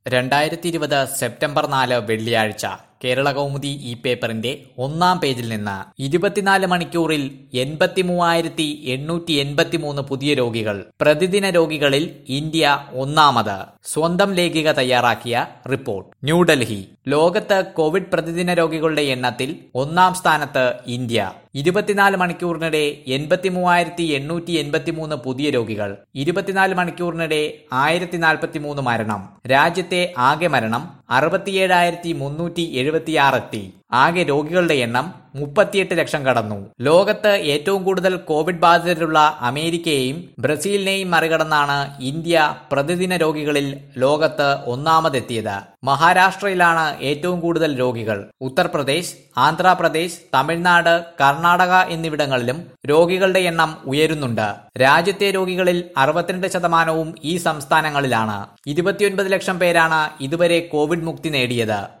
രണ്ടായിരത്തി ഇരുപത് സെപ്റ്റംബർ നാല് വെള്ളിയാഴ്ച കേരള കൗമുദി ഈ പേപ്പറിന്റെ ഒന്നാം പേജിൽ നിന്ന് ഇരുപത്തിനാല് മണിക്കൂറിൽ എൺപത്തി മൂവായിരത്തി എണ്ണൂറ്റി എൺപത്തി മൂന്ന് പുതിയ രോഗികൾ പ്രതിദിന രോഗികളിൽ ഇന്ത്യ ഒന്നാമത് സ്വന്തം ലേഖിക തയ്യാറാക്കിയ റിപ്പോർട്ട് ന്യൂഡൽഹി ലോകത്ത് കോവിഡ് പ്രതിദിന രോഗികളുടെ എണ്ണത്തിൽ ഒന്നാം സ്ഥാനത്ത് ഇന്ത്യ ഇരുപത്തിനാല് മണിക്കൂറിനിടെ എൺപത്തി മൂവായിരത്തി എണ്ണൂറ്റി എൺപത്തി മൂന്ന് പുതിയ രോഗികൾ ഇരുപത്തിനാല് മണിക്കൂറിനിടെ ആയിരത്തി നാൽപ്പത്തി മൂന്ന് മരണം രാജ്യത്തെ ആകെ മരണം അറുപത്തിയേഴായിരത്തി മുന്നൂറ്റി എഴുപത്തിയാറ് എത്തി ആകെ രോഗികളുടെ എണ്ണം മുപ്പത്തിയെട്ട് ലക്ഷം കടന്നു ലോകത്ത് ഏറ്റവും കൂടുതൽ കോവിഡ് ബാധിതരുള്ള അമേരിക്കയെയും ബ്രസീലിനെയും മറികടന്നാണ് ഇന്ത്യ പ്രതിദിന രോഗികളിൽ ലോകത്ത് ഒന്നാമതെത്തിയത് മഹാരാഷ്ട്രയിലാണ് ഏറ്റവും കൂടുതൽ രോഗികൾ ഉത്തർപ്രദേശ് ആന്ധ്രാപ്രദേശ് തമിഴ്നാട് കർണാടക എന്നിവിടങ്ങളിലും രോഗികളുടെ എണ്ണം ഉയരുന്നുണ്ട് രാജ്യത്തെ രോഗികളിൽ അറുപത്തിരണ്ട് ശതമാനവും ഈ സംസ്ഥാനങ്ങളിലാണ് ഇരുപത്തിയൊൻപത് ലക്ഷം പേരാണ് ഇതുവരെ കോവിഡ് മുക്തി നേടിയത്